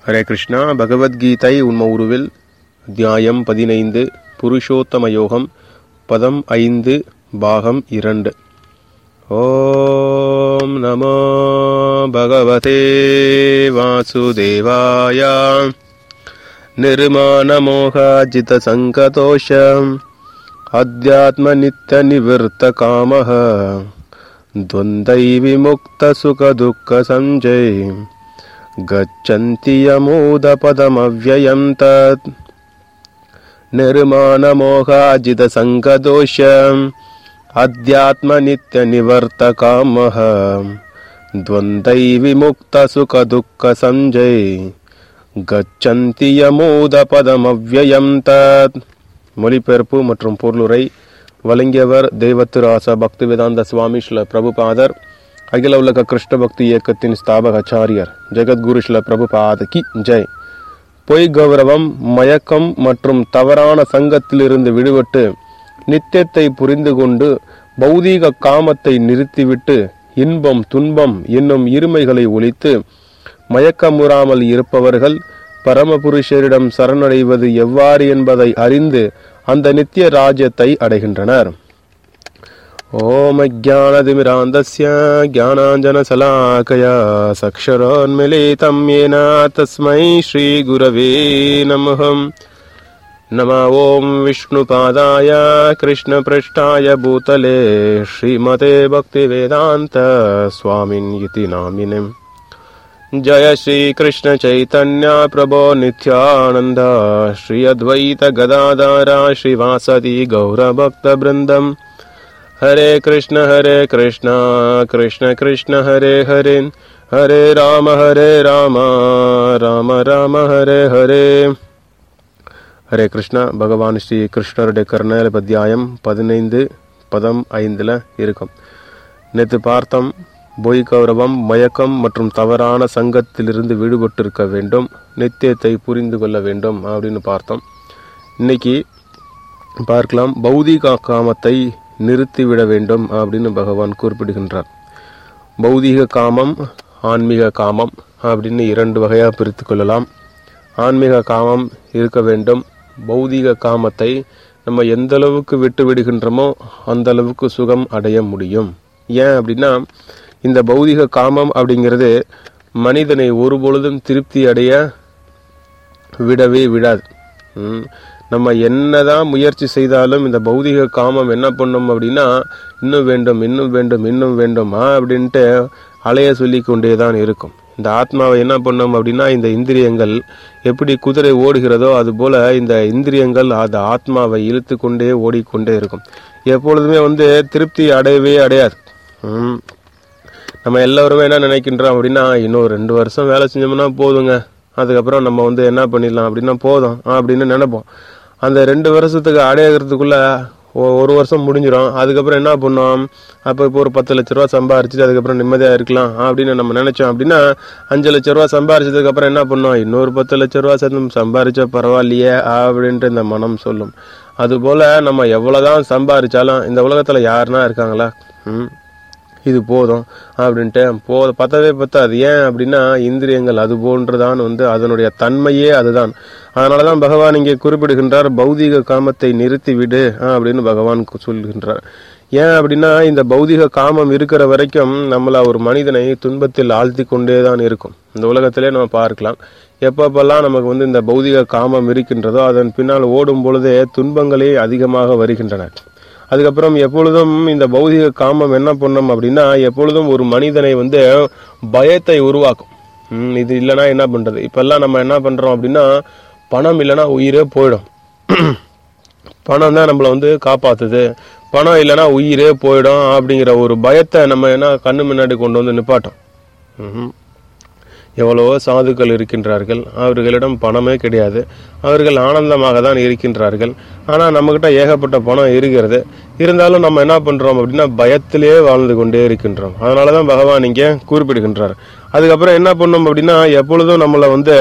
ஹரே கிருஷ்ணா பகவத்கீதை உண்ம உருவில் அத்தியாயம் பதினைந்து புருஷோத்தம யோகம் பதம் ஐந்து பாகம் இரண்டு ஓம் நமோ பகவதே வாசுதேவாய நிர்மாணமோகாஜித சங்கதோஷம் அத்தியாத்ம நித்த நிவர்த்த காமः द्वन्द्वै विमुक्तसुखदुःखसञ्जय गच्छन्ति यमोदपदमव्ययं तत् निर्माणमोहाजितसङ्गदोष अध्यात्मनित्यनिवर्तकामः द्वन्द्वै विमुक्तसुखदुःखसञ्जय गच्छन्ति யமோதபதமவ்யயம் தத் மொழிபெயர்ப்பு மற்றும் பொருளுரை வழங்கியவர் தெய்வத்திராச பக்தி வேதாந்த சுவாமி ஸ்ல பிரபுபாதர் அகில உலக கிருஷ்ண பக்தி இயக்கத்தின் ஸ்தாபகாச்சாரியர் ஜெகத்குரு ஸ்ல பிரபுபாத கி ஜெய் பொய் கௌரவம் மயக்கம் மற்றும் தவறான சங்கத்திலிருந்து விடுபட்டு நித்தியத்தை புரிந்து கொண்டு பௌதீக காமத்தை நிறுத்திவிட்டு இன்பம் துன்பம் என்னும் இருமைகளை ஒழித்து மயக்கமுறாமல் இருப்பவர்கள் பரமபுருஷரிடம் சரணடைவது எவ்வாறு என்பதை அறிந்து அந்த நித்திய ராஜ்யத்தை அடைகின்றனர் ஓம் அஜானதிமிராந்தஸ்ய ஜானாஞ்சனசலாக்கயா சக்ஷரோன்மிலிதம் येन तस्मै श्रीगुरवे नमः नम ॐ विष्णुपादाय कृष्णपृष्ठाय भूतले श्रीमते भक्तिवेदान्त स्वामिन् इति नामिनम् जय श्रीकृष्ण चैतन्य प्रभो नित्यानन्द श्री अद्वैत गदाधारा श्रीवासदि गौरभक्तवृन्दम् हरे कृष्ण हरे कृष्ण कृष्ण कृष्ण हरे हरे हरे राम हरे राम ராம ராம ஹரே ஹரே ஹரே கிருஷ்ணா பகவான் ஸ்ரீ கிருஷ்ணருடைய கருணால அத்தியாயம் பதினைந்து பதம் ஐந்தில் இருக்கும் நேற்று பார்த்தோம் பொய் கௌரவம் மயக்கம் மற்றும் தவறான சங்கத்திலிருந்து விடுபட்டிருக்க வேண்டும் நித்தியத்தை புரிந்து கொள்ள வேண்டும் அப்படின்னு பார்த்தோம் இன்னைக்கு பார்க்கலாம் பௌதிக காமத்தை நிறுத்திவிட வேண்டும் அப்படின்னு பகவான் குறிப்பிடுகின்றார் பௌதீக காமம் ஆன்மீக காமம் அப்படின்னு இரண்டு வகையாக பிரித்து கொள்ளலாம் ஆன்மீக காமம் இருக்க வேண்டும் பௌதீக காமத்தை நம்ம எந்த அளவுக்கு விட்டு விடுகின்றோமோ அந்த அளவுக்கு சுகம் அடைய முடியும் ஏன் அப்படின்னா இந்த பௌதிக காமம் அப்படிங்கிறது மனிதனை ஒருபொழுதும் திருப்தி அடைய விடவே விடாது ம். நம்ம என்னதான் முயற்சி செய்தாலும் இந்த பௌதிக காமம் என்ன பண்ணும் அப்படின்னா இன்னும் வேண்டும் இன்னும் வேண்டும் இன்னும் வேண்டுமா அப்படின்ட்டு அலைய சொல்லி கொண்டே தான் இருக்கும் இந்த ஆத்மாவை என்ன பண்ணும் அப்படின்னா இந்த இந்திரியங்கள் எப்படி குதிரை ஓடுகிறதோ அது போல இந்த இந்திரியங்கள் அது ஆத்மாவை இழுத்து கொண்டே ஓடிக்கொண்டே இருக்கும் எப்பொழுதுமே வந்து திருப்தி அடையவே அடையாது ம். நம்ம எல்லாருமே என்ன நினைக்கின்றோம் அப்படின்னா இன்னும் ரெண்டு வருஷம் வேலை செஞ்சோம்னா போதுங்க அதுக்கப்புறம் நம்ம வந்து என்ன பண்ணிடலாம் அப்படின்னா போதும் அப்படின்னு நினைப்போம் அந்த ரெண்டு வருஷத்துக்கு அடையறதுக்குள்ள ஒ- ஒரு வருஷம் முடிஞ்சிடும் அதுக்கப்புறம் என்ன பண்ணோம் அப்போ இப்போ ஒரு பத்து லட்ச ரூபா சம்பாரிச்சுட்டு அதுக்கப்புறம் நிம்மதியாக இருக்கலாம் அப்படின்னு நம்ம நினைச்சோம் அப்படின்னா அஞ்சு லட்ச ரூபா சம்பாரிச்சதுக்கு அப்புறம் என்ன பண்ணோம் இன்னொரு பத்து லட்ச ரூபா சேர்ந்து சம்பாரிச்சா பரவாயில்லையே அப்படின்ட்டு இந்த மனம் சொல்லும் அதுபோல நம்ம எவ்வளவுதான் சம்பாரிச்சாலும் இந்த உலகத்துல யாருன்னா இருக்காங்களா ம் இது போதும் அப்படின்ட்டு போ பத்தவே பத்தாது ஏன் அப்படின்னா இந்திரியங்கள் அது போன்றுதான் வந்து அதனுடைய தன்மையே அதுதான் அதனாலதான் பகவான் இங்கே குறிப்பிடுகின்றார் பௌதீக காமத்தை நிறுத்தி விடு அப்படின்னு பகவான் கு- சொல்கின்றார் ஏன் அப்படின்னா இந்த பௌதீக காமம் இருக்கிற வரைக்கும் நம்மள ஒரு மனிதனை துன்பத்தில் ஆழ்த்தி கொண்டே தான் இருக்கும் இந்த உலகத்திலே நம்ம பார்க்கலாம் எப்பப்பெல்லாம் நமக்கு வந்து இந்த பௌதிக காமம் இருக்கின்றதோ அதன் பின்னால் ஓடும் பொழுதே துன்பங்களே அதிகமாக வருகின்றன அதுக்கப்புறம் எப்பொழுதும் இந்த பௌதிக காமம் என்ன பண்ணும் அப்படின்னா எப்பொழுதும் ஒரு மனிதனை வந்து பயத்தை உருவாக்கும் ம், இது இல்லைன்னா என்ன பண்றது இப்பெல்லாம் நம்ம என்ன பண்றோம் அப்படின்னா பணம் இல்லைன்னா உயிரே போயிடும் பணம் தான் நம்மளை வந்து காப்பாத்துது பணம் இல்லைன்னா உயிரே போயிடும் அப்படிங்கிற ஒரு பயத்தை நம்ம என்ன கண்ணு முன்னாடி கொண்டு வந்து நிப்பாட்டோம் ம்ஹும். எவ்வளவோ சாதுக்கள் இருக்கின்றார்கள் அவர்களிடம் பணமே கிடையாது அவர்கள் ஆனந்தமாக தான் இருக்கின்றார்கள் ஆனால் நம்மக்கிட்ட ஏகப்பட்ட பணம் இருக்கிறது இருந்தாலும் நம்ம என்ன பண்ணுறோம் அப்படின்னா பயத்திலே வாழ்ந்து கொண்டே இருக்கின்றோம் அதனால தான் பகவான் இங்கே குறிப்பிடுகின்றார் அதுக்கப்புறம் என்ன பண்ணோம் அப்படின்னா எப்பொழுதும் நம்மளை வந்து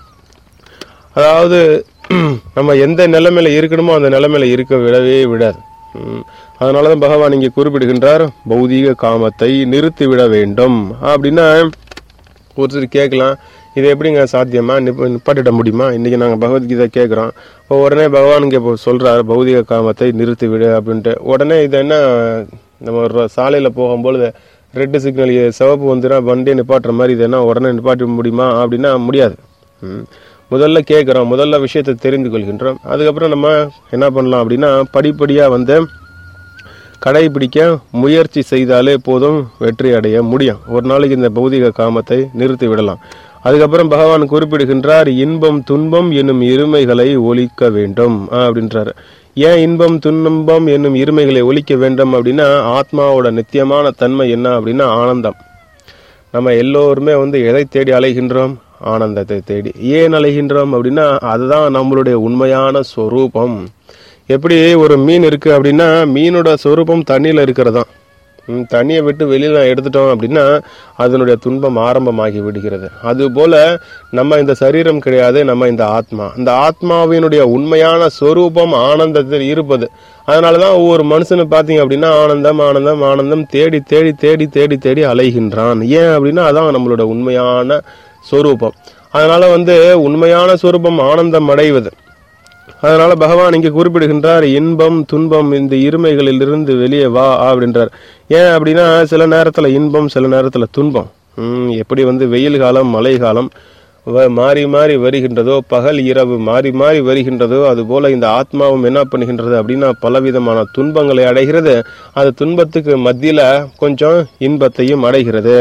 அதாவது நம்ம எந்த நிலைமையில இருக்கணுமோ அந்த நிலைமையில இருக்க விடவே விடாது ம். அதனாலதான் பகவான் இங்கே குறிப்பிடுகின்றார் பௌதீக காமத்தை நிறுத்தி விட வேண்டும் அப்படின்னா ஒருத்தர் கேட்கலாம் இது எப்படிங்க சாத்தியமா நிப்ப நிப்பாட்டிட முடியுமா இன்னைக்கு நாங்கள் பகவத்கீதை கேட்குறோம் இப்போ உடனே பகவான் இங்கே இப்போ சொல்கிறார் பௌதிக காமத்தை நிறுத்தி விடு அப்படின்ட்டு உடனே இது என்ன நம்ம ஒரு சாலையில் போகும்பொழுது ரெட்டு சிக்னல் சிவப்பு வந்துன்னா வண்டியை நிப்பாட்டுற மாதிரி இது என்ன உடனே நிப்பாட்ட முடியுமா அப்படின்னா முடியாது ம். முதல்ல கேட்குறோம் முதல்ல விஷயத்தை தெரிந்து கொள்கின்றோம் அதுக்கப்புறம் நம்ம என்ன பண்ணலாம் அப்படின்னா படிப்படியாக வந்து கடைபிடிக்க முயற்சி செய்தாலே போதும் வெற்றி அடைய முடியும் ஒரு நாளைக்கு இந்த பௌதிக காமத்தை நிறுத்தி விடலாம் அதுக்கப்புறம் பகவான் குறிப்பிடுகின்றார் இன்பம் துன்பம் என்னும் இருமைகளை ஒழிக்க வேண்டும் ஆஹ் அப்படின்றாரு ஏன் இன்பம் துன்பம் என்னும் இருமைகளை ஒழிக்க வேண்டும் அப்படின்னா ஆத்மாவோட நித்தியமான தன்மை என்ன அப்படின்னா ஆனந்தம் நம்ம எல்லோருமே வந்து எதை தேடி அலைகின்றோம் ஆனந்தத்தை தேடி ஏன் அலைகின்றோம் அப்படின்னா அதுதான் நம்மளுடைய உண்மையான சொரூபம் எப்படி ஒரு மீன் இருக்கு அப்படின்னா மீனோட சொரூபம் தண்ணியில இருக்கிறதா தண்ணியை விட்டு வெளியில எடுத்துட்டோம் அப்படின்னா அதனுடைய துன்பம் ஆரம்பமாகி விடுகிறது அதுபோல நம்ம இந்த சரீரம் கிடையாது நம்ம இந்த ஆத்மா இந்த ஆத்மாவினுடைய உண்மையான சொரூபம் ஆனந்தத்தில் இருப்பது அதனாலதான் ஒவ்வொரு மனுஷனை பார்த்தீங்க அப்படின்னா ஆனந்தம் ஆனந்தம் ஆனந்தம் தேடி தேடி தேடி தேடி தேடி அலைகின்றான் ஏன் அப்படின்னா அதான் நம்மளோட உண்மையான சொரூபம் அதனால வந்து உண்மையான சொரூபம் ஆனந்தம் அடைவது அதனால பகவான் இங்க குறிப்பிடுகின்றார் இன்பம் துன்பம் இந்த இருமைகளிலிருந்து வெளியே வா அப்படின்றார் ஏன் அப்படின்னா சில நேரத்துல இன்பம் சில நேரத்துல துன்பம் உம் எப்படி வந்து வெயில் காலம் மழை காலம் வ- மாறி மாறி வருகின்றதோ பகல் இரவு மாறி மாறி வருகின்றதோ அதுபோல இந்த ஆத்மாவும் என்ன பண்ணுகின்றது அப்படின்னா பலவிதமான துன்பங்களை அடைகிறது அது துன்பத்துக்கு மத்தியில கொஞ்சம் இன்பத்தையும் அடைகிறது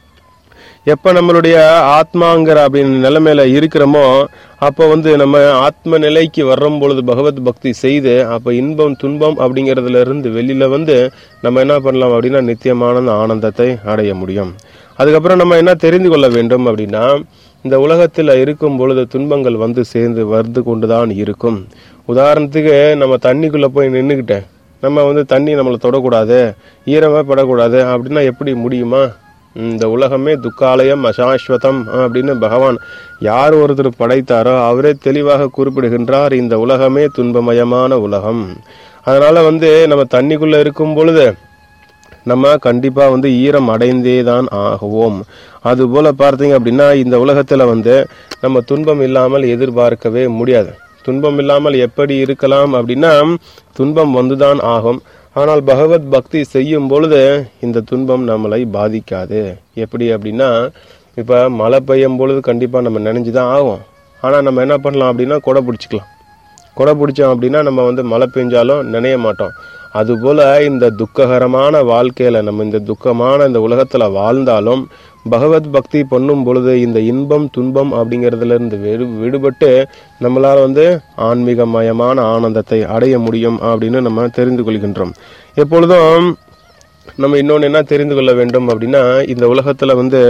எப்ப நம்மளுடைய ஆத்மாங்கிற அப்படின்னு நிலைமையில இருக்கிறோமோ அப்போ வந்து நம்ம ஆத்ம நிலைக்கு வர்றும் பொழுது பகவத் பக்தி செய்து அப்ப இன்பம் துன்பம் அப்படிங்கறதுல இருந்து வெளியில வந்து நம்ம என்ன பண்ணலாம் அப்படின்னா நித்தியமான அந்த ஆனந்தத்தை அடைய முடியும் அதுக்கப்புறம் நம்ம என்ன தெரிந்து கொள்ள வேண்டும் அப்படின்னா இந்த உலகத்தில் இருக்கும் பொழுது துன்பங்கள் வந்து சேர்ந்து வந்து கொண்டுதான் இருக்கும் உதாரணத்துக்கு நம்ம தண்ணிக்குள்ள போய் நின்றுக்கிட்டேன் நம்ம வந்து தண்ணி நம்மளை தொடக்கூடாது ஈரமே படக்கூடாது அப்படின்னா எப்படி முடியுமா இந்த உலகமே துக்காலயம் அசாஸ்வதம் அப்படின்னு பகவான் யார் ஒருத்தர் படைத்தாரோ அவரே தெளிவாக குறிப்பிடுகின்றார் இந்த உலகமே துன்பமயமான உலகம் அதனால வந்து நம்ம தண்ணிக்குள்ள இருக்கும் பொழுது நம்ம கண்டிப்பா வந்து ஈரம் அடைந்தே தான் ஆகுவோம் அது போல பார்த்தீங்க அப்படின்னா இந்த உலகத்துல வந்து நம்ம துன்பம் இல்லாமல் எதிர்பார்க்கவே முடியாது துன்பம் இல்லாமல் எப்படி இருக்கலாம் அப்படின்னா துன்பம் வந்துதான் ஆகும் ஆனால் பகவத் பக்தி செய்யும் பொழுது இந்த துன்பம் நம்மளை பாதிக்காது எப்படி அப்படின்னா இப்ப மழை பெய்யும் பொழுது கண்டிப்பா நம்ம நினைஞ்சுதான் ஆகும் ஆனா நம்ம என்ன பண்ணலாம் அப்படின்னா கொடை பிடிச்சிக்கலாம் கொடை பிடிச்சோம் அப்படின்னா நம்ம வந்து மழை பெஞ்சாலும் நினைய மாட்டோம் அதுபோல இந்த துக்ககரமான வாழ்க்கையில நம்ம இந்த துக்கமான இந்த உலகத்துல வாழ்ந்தாலும் பகவத் பக்தி பண்ணும் பொழுது இந்த இன்பம் துன்பம் அப்படிங்கறதுல இருந்து விடு விடுபட்டு நம்மளால வந்து ஆன்மீகமயமான ஆனந்தத்தை அடைய முடியும் அப்படின்னு நம்ம தெரிந்து கொள்கின்றோம் எப்பொழுதும் நம்ம இன்னொன்று என்ன தெரிந்து கொள்ள வேண்டும் அப்படின்னா இந்த உலகத்துல வந்து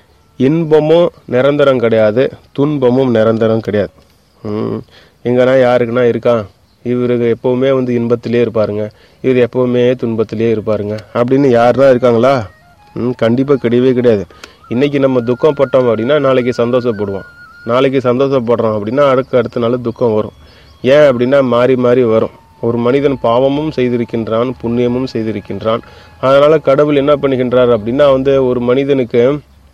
இன்பமும் நிரந்தரம் கிடையாது துன்பமும் நிரந்தரம் கிடையாது ம், எங்கன்னா யாருக்குன்னா இருக்கா இவருக்கு எப்பவுமே வந்து இன்பத்திலே இருப்பாருங்க இவர் எப்பவுமே துன்பத்திலே இருப்பாருங்க அப்படின்னு யாருன்னா இருக்காங்களா ம் கண்டிப்பா கிடையவே கிடையாது இன்னைக்கு நம்ம துக்கம் பட்டோம் அப்படின்னா நாளைக்கு சந்தோஷப்படுவோம் நாளைக்கு சந்தோஷப்படுறோம் அப்படின்னா அடுத்த அடுத்த நாள் துக்கம் வரும் ஏன் அப்படின்னா மாறி மாறி வரும் ஒரு மனிதன் பாவமும் செய்திருக்கின்றான் புண்ணியமும் செய்திருக்கின்றான் அதனால கடவுள் என்ன பண்ணுகின்றார் அப்படின்னா வந்து ஒரு மனிதனுக்கு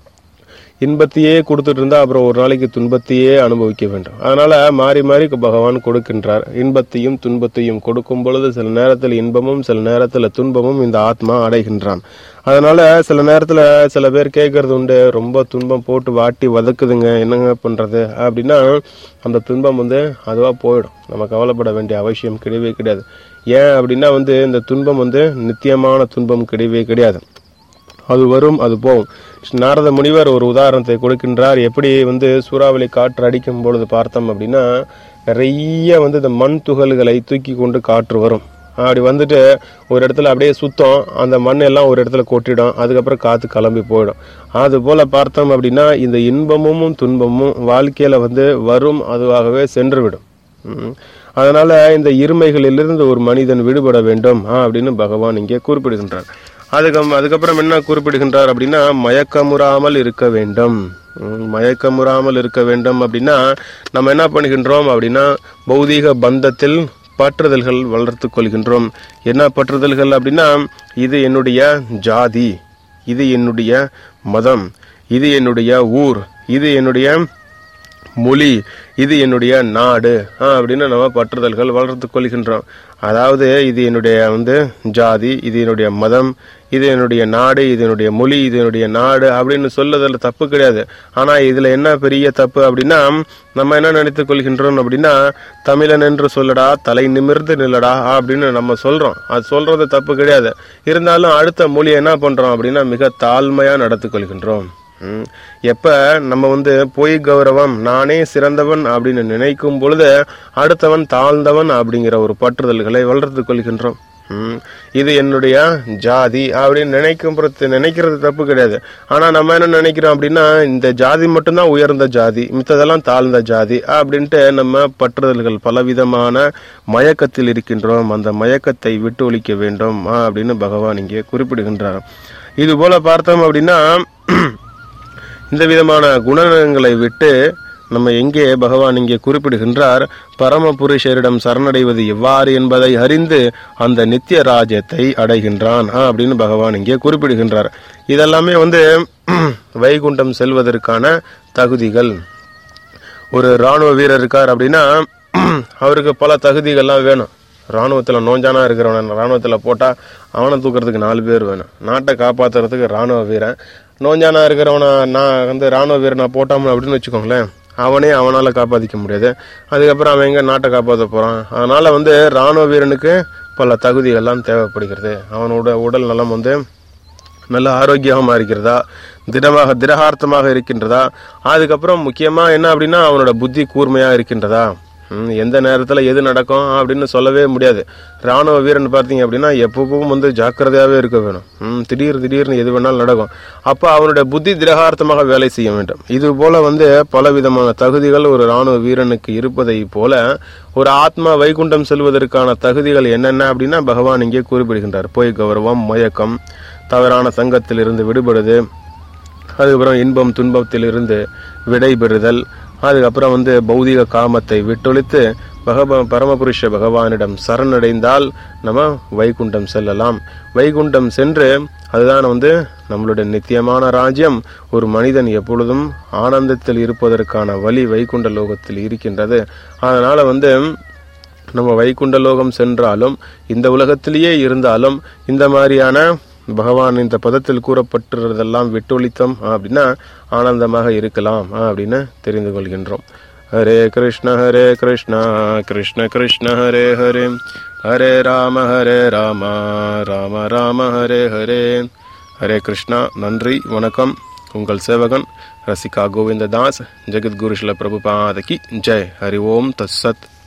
இன்பத்தையே கொடுத்துட்டு இருந்தா அப்புறம் ஒரு நாளைக்கு துன்பத்தையே அனுபவிக்க வேண்டும் அதனால மாறி மாறி பகவான் கொடுக்கின்றார் இன்பத்தையும் துன்பத்தையும் கொடுக்கும் பொழுது சில நேரத்தில் இன்பமும் சில நேரத்தில் துன்பமும் இந்த ஆத்மா அடைகின்றான் அதனால சில நேரத்துல சில பேர் கேட்கறது உண்டு ரொம்ப துன்பம் போட்டு வாட்டி வதக்குதுங்க என்னங்க பண்றது அப்படின்னா அந்த துன்பம் வந்து அதுவா போயிடும் நம்ம கவலைப்பட வேண்டிய அவசியம் கிடையவே கிடையாது ஏன் அப்படின்னா வந்து இந்த துன்பம் வந்து நித்தியமான துன்பம் கிடையவே கிடையாது அது வரும் அது போகும் நாரத முனிவர் ஒரு உதாரணத்தை கொடுக்கின்றார் எப்படி வந்து சூறாவளி காற்று அடிக்கும் பொழுது பார்த்தோம் அப்படின்னா நிறைய வந்து இந்த மண் துகள்களை தூக்கி கொண்டு காற்று வரும் அப்படி வந்துட்டு ஒரு இடத்துல அப்படியே சுத்தம் அந்த மண் எல்லாம் ஒரு இடத்துல கொட்டிடும் அதுக்கப்புறம் காத்து கிளம்பி போயிடும் அது போல பார்த்தோம் அப்படின்னா இந்த இன்பமும் துன்பமும் வாழ்க்கையில வந்து வரும் அதுவாகவே சென்றுவிடும் ம். அதனால இந்த இருமைகளிலிருந்து ஒரு மனிதன் விடுபட வேண்டும் ஆ, அப்படின்னு பகவான் இங்கே குறிப்பிடுகின்றார் அதுக்கு அதுக்கப்புறம் என்ன குறிப்பிடுகின்றார் அப்படின்னா மயக்கமுறாமல் இருக்க வேண்டும் ம், மயக்கமுறாமல் இருக்க வேண்டும் அப்படின்னா நம்ம என்ன பண்ணுகின்றோம் அப்படின்னா பௌதீக பந்தத்தில் பற்றுதல்கள் வளர்த்து கொள்கின்றோம் என்ன பற்றுதல்கள் அப்படின்னா இது என்னுடைய ஜாதி இது என்னுடைய மதம் இது என்னுடைய ஊர் இது என்னுடைய மொழி இது என்னுடைய நாடு ஆ, அப்படின்னு நம்ம பற்றுதல்கள் வளர்த்து கொள்கின்றோம் அதாவது இது என்னுடைய வந்து ஜாதி இது என்னுடைய மதம் இது என்னுடைய நாடு இது என்னுடைய மொழி இது என்னுடைய நாடு அப்படின்னு சொல்லுறதுல தப்பு கிடையாது ஆனா இதுல என்ன பெரிய தப்பு அப்படின்னா நம்ம என்ன நினைத்துக் கொள்கின்றோம் அப்படின்னா தமிழன் என்று சொல்லடா தலை நிமிர்ந்து நில்லடா அப்படின்னு நம்ம சொல்றோம் அது சொல்றது தப்பு கிடையாது இருந்தாலும் அடுத்த மொழியை என்ன பண்றோம் அப்படின்னா மிக தாழ்மையா நடத்திக் கொள்கின்றோம் ம். எப்ப நம்ம வந்து பொய் கௌரவம் நானே சிறந்தவன் அப்படின்னு நினைக்கும் பொழுது அடுத்தவன் தாழ்ந்தவன் அப்படிங்கிற ஒரு பற்றுதல்களை வளர்த்து கொள்கின்றோம் ம். இது என்னுடைய ஜாதி அப்படின்னு நினைக்கும் பொறுத்து நினைக்கிறது தப்பு கிடையாது ஆனா நம்ம என்ன நினைக்கிறோம் அப்படின்னா இந்த ஜாதி மட்டும்தான் உயர்ந்த ஜாதி மித்ததெல்லாம் தாழ்ந்த ஜாதி அப்படின்ட்டு நம்ம பற்றுதல்கள் பலவிதமான மயக்கத்தில் இருக்கின்றோம் அந்த மயக்கத்தை விட்டு ஒழிக்க வேண்டும் ஆ, அப்படின்னு பகவான் இங்கே குறிப்பிடுகின்றார் இது போல பார்த்தோம் அப்படின்னா இந்த விதமான குணங்களை விட்டு நம்ம எங்கே பகவான் இங்கே குறிப்பிடுகின்றார் பரமபுருஷரிடம் சரணடைவது எவ்வாறு என்பதை அறிந்து அந்த நித்திய ராஜ்யத்தை அடைகின்றான் ஆ, அப்படின்னு பகவான் இங்கே குறிப்பிடுகின்றார் இதெல்லாமே வந்து வைகுண்டம் செல்வதற்கான தகுதிகள் ஒரு ராணுவ வீரர் இருக்கார் அப்படின்னா அவருக்கு பல தகுதிகள்லாம் வேணும் ராணுவத்தில் நோஞ்சானா இருக்கிறவன ராணுவத்தில் போட்டால் அவனை தூக்குறதுக்கு நாலு பேர் வேணும் நாட்டை காப்பாற்றுறதுக்கு ராணுவ வீரன் நோஞ்சானா இருக்கிறவனை நான் வந்து ராணுவ வீரனை போட்டாமல் அப்படின்னு வச்சுக்கோங்களேன் அவனே அவனால் காப்பாற்றிக்க முடியாது அதுக்கப்புறம் அவன் எங்கே நாட்டை காப்பாற்ற போகிறான் அதனால் வந்து ராணுவ வீரனுக்கு பல தகுதிகள்லாம் தேவைப்படுகிறது அவனோட உடல் நலம் வந்து நல்ல ஆரோக்கியமாக இருக்கிறதா திடமாக திடகார்த்தமாக இருக்கின்றதா அதுக்கப்புறம் முக்கியமா என்ன அப்படின்னா அவனோட புத்தி கூர்மையா இருக்கின்றதா ம், எந்த நேரத்துல எது நடக்கும் அப்படின்னு சொல்லவே முடியாது ராணுவ வீரன் பார்த்தீங்க அப்படின்னா எப்பவும் வந்து ஜாக்கிரதையாவே இருக்க வேணும் ம், திடீர் திடீர்னு எது வேணாலும் நடக்கும் அப்ப அவனுடைய புத்தி திடகார்த்தமாக வேலை செய்ய வேண்டும் இது போல வந்து பல விதமான தகுதிகள் ஒரு ராணுவ வீரனுக்கு இருப்பதை போல ஒரு ஆத்மா வைகுண்டம் செல்வதற்கான தகுதிகள் என்னென்ன அப்படின்னா பகவான் இங்கே குறிப்பிடுகின்றார் பொய் கௌரவம் மயக்கம் தவறான சங்கத்திலிருந்து விடுபடுது அதுக்கப்புறம் இன்பம் துன்பத்திலிருந்து விடைபெறுதல் அதுக்கப்புறம் வந்து பௌதிக காமத்தை விட்டொழித்து பகவ பரமபுருஷ பகவானிடம் சரணடைந்தால் நம்ம வைகுண்டம் செல்லலாம் வைகுண்டம் சென்று அதுதான் வந்து நம்மளுடைய நித்தியமான ராஜ்யம் ஒரு மனிதன் எப்பொழுதும் ஆனந்தத்தில் இருப்பதற்கான வழி வைகுண்ட லோகத்தில் இருக்கின்றது அதனால வந்து நம்ம வைகுண்ட லோகம் சென்றாலும் இந்த உலகத்திலேயே இருந்தாலும் இந்த மாதிரியான பகவான் இந்த பதத்தில் கூறப்பட்டுறதெல்லாம் விட்டொழித்தோம் அப்படின்னா ஆனந்தமாக இருக்கலாம் அப்படின்னு தெரிந்து கொள்கின்றோம் ஹரே கிருஷ்ண ஹரே கிருஷ்ணா கிருஷ்ண கிருஷ்ண ஹரே ஹரே ஹரே ராம ஹரே ராம ராம ராம ஹரே ஹரே ஹரே கிருஷ்ணா நன்றி வணக்கம் உங்கள் சேவகன் ரசிகா கோவிந்ததாஸ் ஜெகத்குரு ஸ்ரீல பிரபுபாதகி ஜெய் ஹரி ஓம் தத் சத்